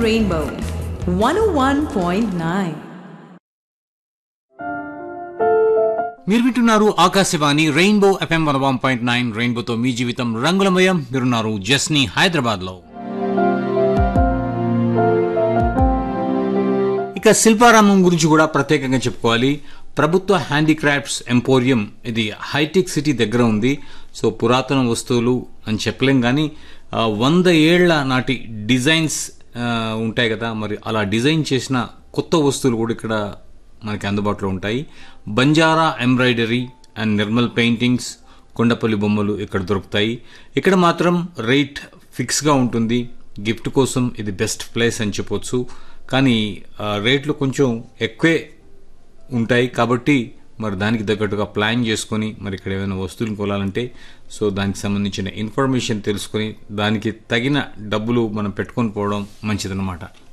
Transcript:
Rainbow 101.9. మీరు వింటున్నారు Akashvani rainbow FM one one point nine రెయిన్బోతో మీ జీవితం రంగులమయం మీరున్నారు జస్ని హైదరాబాద్ లో ఇక శిల్పారామం గురించి కూడా ప్రత్యేకంగా చెప్పుకోవాలి ప్రభుత్వ హ్యాండీక్రాఫ్ట్స్ ఎంపోరియం ఇది హైటెక్ సిటీ దగ్గర ఉంది సో పురాతన వస్తువులు అని చెప్పలేం కానీ ఆ, వంద ఏళ్ల నాటి డిజైన్స్ ఆ, ఉంటాయి కదా మరి అలా డిజైన్ చేసిన కొత్త వస్తువులు కూడా ఇక్కడ మనకి అందుబాటులో ఉంటాయి Banjara embroidery and Nirmal paintings Kondapalli బొమ్మలు ఇక్కడ దొరుకుతాయి ఇక్కడ మాత్రం రేట్ ఫిక్స్గా ఉంటుంది గిఫ్ట్ కోసం ఇది బెస్ట్ ప్లేస్ అని చెప్పొచ్చు కానీ ఆ, రేట్లు కొంచెం ఎక్కువే ఉంటాయి కాబట్టి మరి దానికి తగ్గట్టుగా ప్లాన్ చేసుకొని మరి ఇక్కడ ఏమైనా వస్తువులు కొనాలంటే సో దానికి సంబంధించిన ఇన్ఫర్మేషన్ తెలుసుకొని దానికి తగిన డబ్బులు మనం పెట్టుకొని పోవడం మంచిదన్నమాట